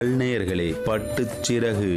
நேயர்களே பட்டுச் சிறகு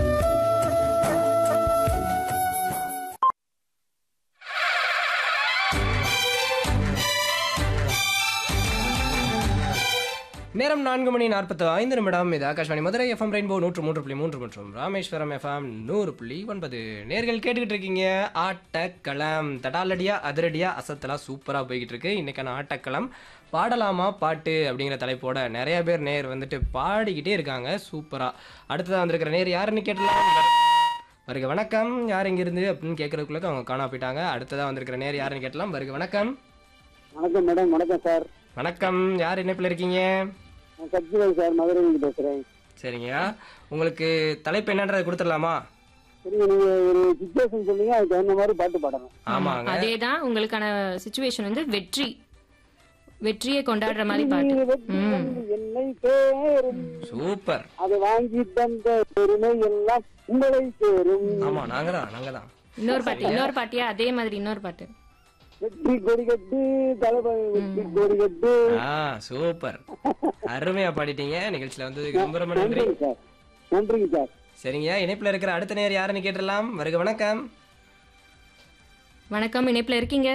நேரம் நான்கு மணி நாற்பத்து ஐந்து நிமிடம் இது ஆகாஷ்வாணி மதுரை எஃப்எம் ரெயின்போ நூற்று மூன்று புள்ளி மூன்று மற்றும் ராமேஸ்வரம் எஃப்எம் நூறு புள்ளி ஒன்பது நேர்கள் கேட்டுக்கிட்டு இருக்கீங்க ஆட்டக்களம் தடாலடியா அதிரடியா அசத்தலா சூப்பராக போய்கிட்டு இருக்கு இன்னைக்கான ஆட்டக்களம் பாடலாமா பாட்டு அப்படிங்கிற தலைப்போட நிறைய பேர் நேர் வந்துட்டு பாடிக்கிட்டே இருக்காங்க சூப்பரா அடுத்ததாக வந்திருக்கிற நேர் யாருன்னு கேட்டலாம் வருக வணக்கம் யார் இங்கிருந்து அப்படின்னு கேட்கறதுக்குள்ள அவங்க காணா போயிட்டாங்க அடுத்ததாக வந்திருக்கிற நேர் யாருன்னு கேட்டலாம் வருக வணக்கம் வணக்கம் மேடம் வணக்கம் சார் வணக்கம் யார் இணைப்பில் இருக்கீங்க நான் சத்யவேல் சார் மதுரையிலிருந்து பேசுறேன் சரிங்க உங்களுக்கு தலைப்பு என்னன்றதை கொடுத்துடலாமா சரிங்க நீங்க ஒரு சுச்சுவேஷன் சொன்னீங்க அதுக்கு தகுந்த மாதிரி பாட்டு பாடணும் ஆமாங்க அதேதான் உங்களுக்கான சுச்சுவேஷன் வந்து வெற்றி வெற்றியை கொண்டாடுற மாதிரி பாட்டு நீ வெற்றி வந்து என்னை சேரும் சூப்பர் அதை வாங்கி தந்த பெருமை எல்லாம் உங்களை சேரும் ஆமா நாங்க தான் நாங்க தான் இன்னொரு பாட்டு இன்னொரு பாட்டியா அதே மாதிரி இன்னொரு பாட்டு வெற்றி கொடி கட்டு தளபதி வெற்றி கொடி கட்டு ஆ சூப்பர் அருமையா பாடிட்டீங்க நிகழ்ச்சியில வந்து ரொம்ப ரொம்ப நன்றி நன்றிங்க சார் நன்றிங்க சார் சரிங்க இணைப்புல இருக்கிற அடுத்த நேர் யாருன்னு கேட்டுடலாம் வருக வணக்கம் வணக்கம் இணைப்புல இருக்கீங்க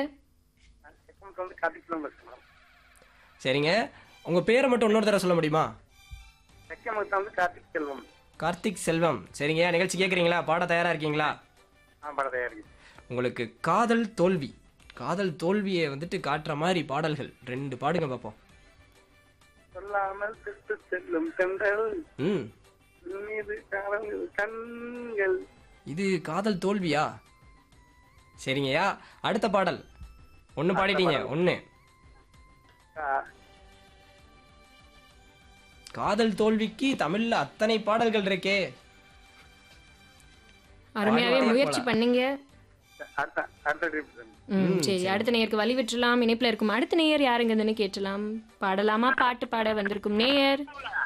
சரிங்க உங்க பேரை மட்டும் இன்னொரு தடவை சொல்ல முடியுமா வந்து கார்த்திக் செல்வம் கார்த்திக் செல்வம் சரிங்க நிகழ்ச்சி கேட்குறீங்களா பாட தயாரா இருக்கீங்களா ஆ பட தயாரிக்கு உங்களுக்கு காதல் தோல்வி காதல் தோல்வியை வந்துட்டு காட்டுற மாதிரி பாடல்கள் ரெண்டு பாடுங்க பார்ப்போம் சொல்லாமல் சிட்டு செல்லும் சென்றல் ம் மீது காதல் கண்கள் இது காதல் தோல்வியா சரிங்கய்யா அடுத்த பாடல் ஒன்று பாடிட்டீங்க ஒன்று கா- காதல் தோல்விக்கு தமிழ்ல அத்தனை பாடல்கள் இருக்கே அருமையாவே பாடி முயற்சி பண்ணீங்க அடுத்த அடுத்த ட்ரிப் ம் சரி அடுத்த நேயருக்கு வழி விட்டுலாம் இணைப்புல இருக்கும் அடுத்த நேயர் யாருங்கன்னு கேட்டலாம் பாடலாமா பாட்டு பாட வந்திருக்கும் நேயர்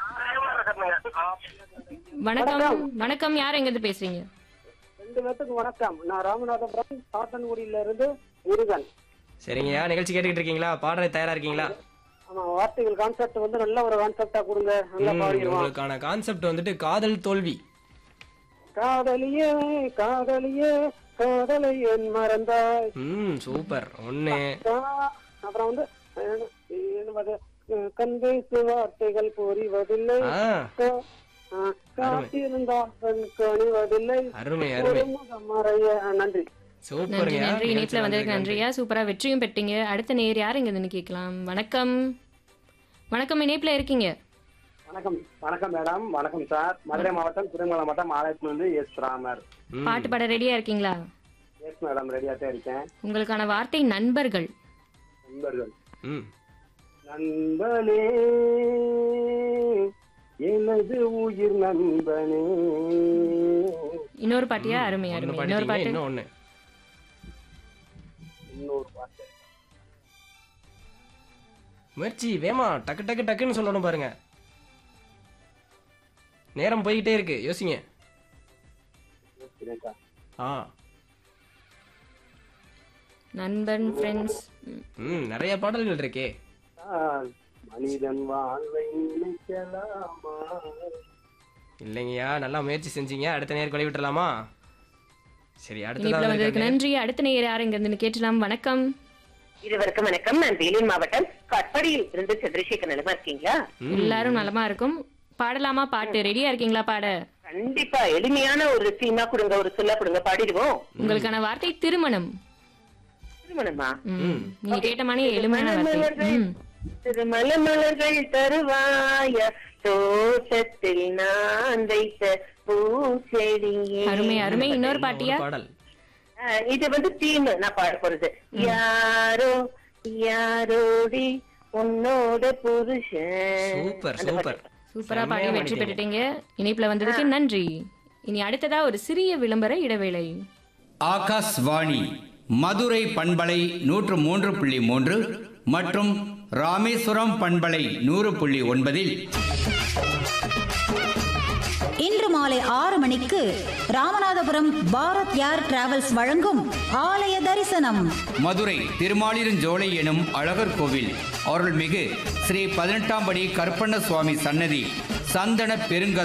வணக்கம் வணக்கம் யார் எங்க இருந்து பேசுறீங்க ரெண்டு பேத்துக்கு வணக்கம் நான் ராமநாதபுரம் சாத்தன்குடியில இருந்து முருகன் சரிங்கய்யா நிகழ்ச்சி கேட்டுக்கிட்டு இருக்கீங்களா பாடுற தயாரா இருக்கீங்களா ஆமா வார்த்தைகள் கான்செப்ட் வந்து நல்ல ஒரு கான்செப்டா கொடுங்க நல்லா ம், பாடிடுவோம் உங்களுக்கான கான்செப்ட் வந்துட்டு காதல் தோல்வி காதலியே காதலியே காதலை என் மறந்தாய் ம் சூப்பர் ஒன்று கா- அப்புறம் வந்து அஹ், என்னது, அஹ், கண் பேசு வார்த்தைகள் புரிவதில்லை ஆ கா- அஹ், காத்திருந்தால் கண் கணிவதில்லை அருமை அருமை ஒரு முகம் மறைய நன்றி நன்றி சூப்பருங்க நன்றி இணைப்புல வந்ததுக்கு நன்றியா சூப்பரா வெற்றியும் பெற்றீங்க அடுத்த நேயர் யார் எங்க இருந்து கேட்கலாம் வணக்கம் வணக்கம் இணைப்புல இருக்கீங்க வணக்கம் வணக்கம் மேடம் வணக்கம் சார் மதுரை மாவட்டம் திருமலை மாவட்டம் ஆலயத்திலிருந்து எஸ் ராமர் பாட்டு பாட ரெடியா இருக்கீங்களா எஸ் மேடம் ரெடியா தான் இருக்கேன் உங்களுக்கான வார்த்தை நண்பர்கள் நண்பர்கள் ம் நண்பனே எனது உயிர் நண்பனே இன்னொரு பாட்டியா அருமை ஒன்று அருமை இன்னொரு பாடிட்டீங்க பாட்டு இன்னும் ஒன்று இன்னொரு வார்த்தை முயற்சி வேமா டக்கு டக்கு டக்குன்னு சொல்லணும் பாருங்க நேரம் போய்கிட்டே இருக்கு யோசிங்க யோசிக்கிறேன் சார். ஆ நண்பன் ஃப்ரெண்ட்ஸ் ம் நிறைய பாடல்கள் இருக்கே ஆஹ், மனிதன் வாழ்வை நினைக்கலாமா இல்லைங்கய்யா நல்லா முயற்சி செஞ்சீங்க அடுத்த நேரம் கொலை விட்டுலாமா சரி இணைப்புல அடுத்ததாக வந்ததுக்கு நன்றி அடுத்த நேயர் யார் எங்க இருந்து கேட்டலாம் வணக்கம் இருவருக்கும் வணக்கம் நான் வேலூர் மாவட்டம் கட்படியில் இருந்து சந்திரசேகர் நிலமா இருக்கீங்களா எல்லாரும் நலமா இருக்கும் பாடலாமா பாட்டு ரெடியா இருக்கீங்களா பாட கண்டிப்பா எளிமையான ஒரு சீமா கொடுங்க ஒரு சொல்ல கொடுங்க பாடிடுவோம் உங்களுக்கான வார்த்தை திருமணம் திருமணமா ம். நீங்க கேட்ட மாதிரி எளிமையான வார்த்தை ம். திருமல மலர்கள் தருவாய தோட்டத்தில் நான் வைத்த பூச்செடியே அருமை அருமை இன்னொரு பாட்டியா பாடல் ஆஹ், இது வந்து தீம் நான் பாட போறது யாரோ யாரோடி உன்னோட புருஷன் சூப்பர் அந்த சூப்பர் பாட்டு. சூப்பரா பாடி செம்மையா வெற்றி பாடிட்டீங்க. பெற்றுட்டீங்க இணைப்புல வந்ததுக்கு நன்றி இனி அடுத்ததா ஒரு சிறிய விளம்பர இடைவேளை ஆகாஷ்வாணி மதுரை பண்பலை நூற்று மூன்று புள்ளி மூன்று மற்றும் ராமேஸ்வரம் பண்பலை நூறு புள்ளி ஒன்பதில் இன்று மாலை ஆறு மணிக்கு ராமநாதபுரம் பாரத் யார் டிராவல்ஸ் வழங்கும் ஆலய தரிசனம் மதுரை திருமாலிருஞ்சோலை எனும் அழகர் கோவில் அருள்மிகு ஸ்ரீ பதினெட்டாம் படி கருப்பண்ண சுவாமி சன்னதி சந்தன பெருங்க